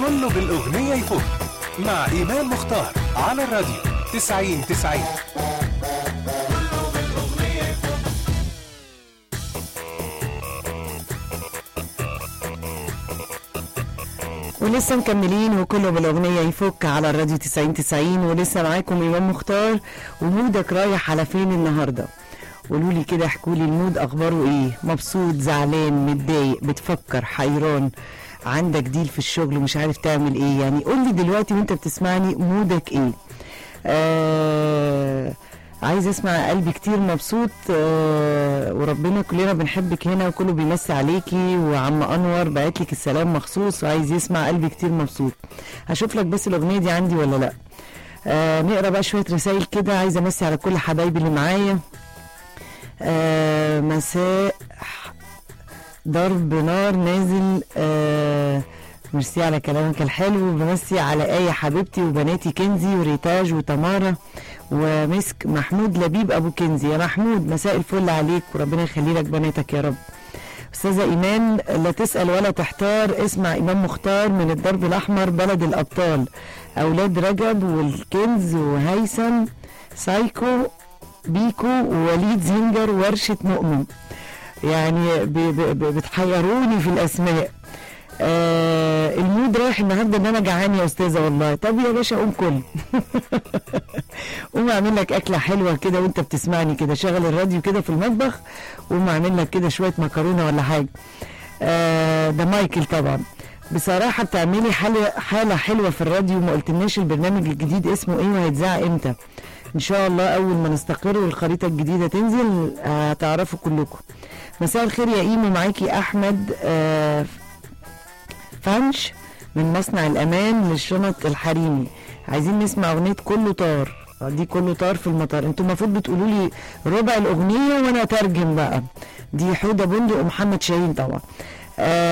كله بالأغنية يفوت مع إيمان مختار على الراديو 90 90 ولسه مكملين وكله بالاغنيه يفك على الراديو 90 90 ولسه معاكم امام مختار ومودك رايح على فين النهارده قولوا لي كده احكوا لي المود اخباره ايه مبسوط زعلان متضايق بتفكر حيران عندك ديل في الشغل ومش عارف تعمل ايه يعني قول لي دلوقتي وانت بتسمعني مودك ايه آه عايز اسمع قلبي كتير مبسوط آه وربنا كلنا بنحبك هنا وكله بيمسي عليكي وعم انور بعت لك السلام مخصوص وعايز يسمع قلبي كتير مبسوط هشوف لك بس الاغنيه دي عندي ولا لا آه نقرا بقى شويه رسائل كده عايزه امسي على كل حبايبي اللي معايا آه مساء ضرب نار نازل آه ميرسي على كلامك الحلو بمسي على آية حبيبتي وبناتي كنزي وريتاج وتمارا ومسك محمود لبيب أبو كنزي يا محمود مساء الفل عليك وربنا يخلي لك بناتك يا رب أستاذة إيمان لا تسأل ولا تحتار اسمع إمام مختار من الدرب الأحمر بلد الأبطال أولاد رجب والكنز وهيثم سايكو بيكو ووليد زنجر ورشة مؤمن يعني ب- ب- ب- بتحيروني في الأسماء آه المود رايح النهارده ان انا جعان يا استاذه والله طب يا باشا قوم كل قوم اعمل لك اكله حلوه كده وانت بتسمعني كده شغل الراديو كده في المطبخ قوم اعمل لك كده شويه مكرونه ولا حاجه آه ده مايكل طبعا بصراحه بتعملي حاله حاله حلوه في الراديو ما قلتلناش البرنامج الجديد اسمه ايه وهيتذاع امتى ان شاء الله اول ما نستقر والخريطه الجديده تنزل هتعرفوا كلكم مساء الخير يا ايمو معاكي احمد آه فانش من مصنع الامان للشنط الحريمي عايزين نسمع اغنيه كله طار آه، دي كله طار في المطار انتوا المفروض بتقولوا لي ربع الاغنيه وانا اترجم بقى دي حوده بندق ومحمد شاهين طبعا آه